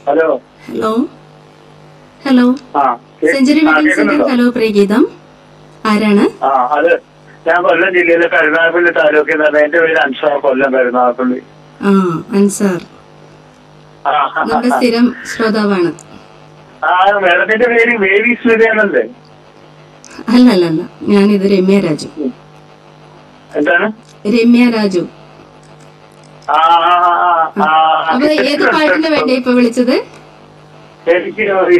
Hello hello hello ആ കേ- century ആ, വെഡിങ് സെന്റർ കേൾക്കുന്നുണ്ടോ? ഹലോ പ്രിയഗീതം ആരാണ് ആ അത് ഞാൻ കൊല്ലം ജില്ലയിലെ കരുനാഗപ്പള്ളി താലൂക്കിൽ നിന്ന് പറഞ്ഞ എന്റെ പേര് അൻസാർ കൊല്ലം കരുനാഗപ്പള്ളി ആ അൻസാർ ആ നമ്മുടെ സ്ഥിരം ശ്രോതാവാണ് ആ മേഡത്തിന്റെ പേര് വേവി സ്മിതയാണല്ലേ അല്ല അല്ല അല്ല ഞാനിത് രമ്യ രാജു എന്താണ് രമ്യ രാജു ആ ആ, ആ, ആ, ആ. അപ്പൊ ഏത് പാട്ടിന് വേണ്ടി ഇപ്പൊ വിളിച്ചത് എനിക്ക്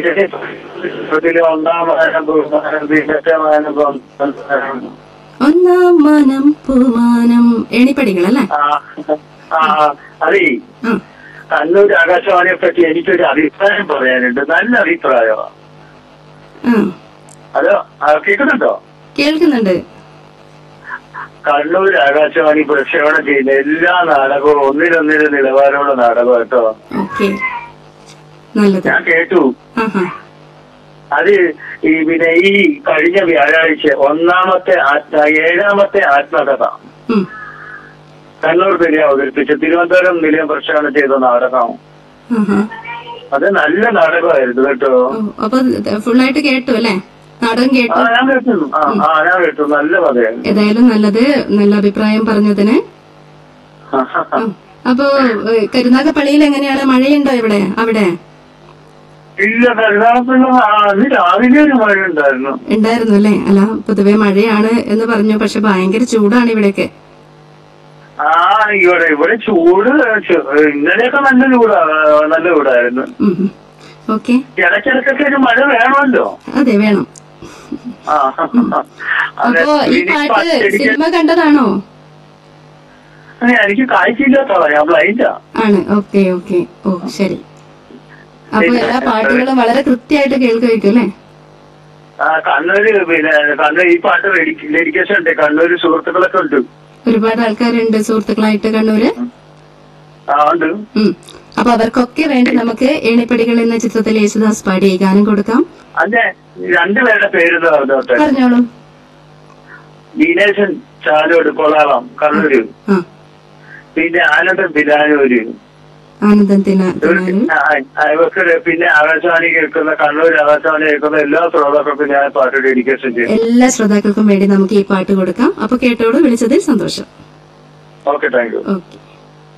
ഇതിലെ ഒന്നാം വായനം ബഹുമാനം പിന്നത്തെ വായനം ബഹുമാനം. ഒന്നാം മാനം പൂമാനം എണിപ്പടികൾ അല്ലേ ആ ആ അതേ ആ കണ്ണൂർ ആകാശവാണിയെ പറ്റി എനിക്കൊരു അഭിപ്രായം പറയാനുണ്ട് നല്ല അഭിപ്രായമാണ് ആ ഹലോ ആ, കേൾക്കുന്നുണ്ടോ കേൾക്കുന്നുണ്ട് കണ്ണൂർ ആകാശവാണി പ്രക്ഷേപണം ചെയ്യുന്ന എല്ലാ നാടകവും ഒന്നിനൊന്നിന് നിലവാരമുള്ള നാടകം കേട്ടോ ഓക്കെ നല്ലത് ഞാൻ കേട്ടു ആഹാ അത് ഈ പിന്നെ ഈ കഴിഞ്ഞ വ്യാഴാഴ്ച ഒന്നാമത്തെ ആത്മ ഏഴാമത്തെ ആത്മകഥ ഉം. കണ്ണൂർ നിലയം അവതരിപ്പിച്ച തിരുവനന്തപുരം നിലയം പ്രക്ഷേപണം ചെയ്ത നാടകം ആഹാ അത് നല്ല നാടകമായിരുന്നു കേട്ടോ ഓ, അപ്പൊ ഫുള്ളായിട്ട് കേട്ടു അല്ലേ നാടകം ആ കേട്ടു ഞാൻ കേട്ടു ആ ആ ഞാൻ കേട്ടു നല്ല കഥയായിരുന്നു ഏതായാലും നല്ലത് നല്ല അഭിപ്രായം പറഞ്ഞതിന് ഉം. അപ്പൊ ഏ, കരുനാഗപ്പള്ളിയിൽ എങ്ങനെയാണ് മഴയുണ്ടോ ഇവിടെ അവിടെ ഇല്ല കരുനാഗപ്പള്ളി ആ അന്ന് രാവിലെ ഒരു മഴ ഉണ്ടായിരുന്നു ഉണ്ടായിരുന്നു അല്ലേ അല്ല പൊതുവെ മഴയാണ് എന്ന് പറഞ്ഞു പക്ഷെ ഭയങ്കര ചൂടാണ് ഇവിടെയൊക്കെ ആ ഇവിടെ ഇവിടെ ചൂട് ചു- ഇന്നലെയൊക്കെ നല്ല ചൂടാ നല്ല ചൂടായിരുന്നു ഓക്കെ ഇടയ്ക്കിടയ്ക്കൊക്കെ ഒരു മഴ വേണമല്ലോ അതെ വേണം ആ അതെ അപ്പോ ഈ ഇനി പാട്ട് പച്ചടിക്ക് സിനിമ കണ്ടതാണോ എനിക്ക് കാഴ്ചയില്ലാത്തതാ ഞാൻ ബ്ലൈൻഡാ ആണ് ഓക്കെ ഓക്കെ ഓ ശരി അപ്പൊ എല്ലാ പാട്ടുകളും വളരെ കൃത്യമായിട്ട് കേൾക്കുമായിരിക്കും അല്ലേ ആ കണ്ണൂര് പിന്നെ കണ്ണൂർ ഈ പാട്ട് ഡെഡിക്കേഷൻ ഉണ്ട് കണ്ണൂര് സുഹൃത്തുക്കളൊക്കെ ഉണ്ട് ഒരുപാട് ആൾക്കാരുണ്ട് സുഹൃത്തുക്കളായിട്ട് കണ്ണൂര് ആ ഉണ്ട് ഉം. അപ്പൊ അവർക്കൊക്കെ വേണ്ടി നമുക്ക് ഏണിപ്പടികൾ എന്ന ചിത്രത്തിൽ യേശുദാസ് പാടി ഈ ഗാനം കൊടുക്കാം അതെ രണ്ടുപേരുടെ പേര് പറഞ്ഞോട്ടെ പറഞ്ഞോളൂ ദിനേശൻ ചാലോട് കൊളാളം കണ്ണൂര് ആ പിന്നെ ആനന്ദൻ ബിലാനൂര് ആനന്ദൻ തിന തിനാലു ആ, ആ, ഇവർക്ക് പിന്നെ ആകാശവാണി കേൾക്കുന്ന കണ്ണൂർ ആകാശവാണി കേൾക്കുന്ന എല്ലാ ശ്രോതാക്കൾക്കും ഞാൻ പാട്ട് ഡെഡിക്കേഷൻ ചെയ്യും എല്ലാ ശ്രോതാക്കൾക്കും വേണ്ടി നമുക്ക് ഈ പാട്ട് കൊടുക്കാം അപ്പൊ കേട്ടോട് വിളിച്ചതിൽ സന്തോഷം ഓക്കെ താങ്ക് യു ഓക്കെ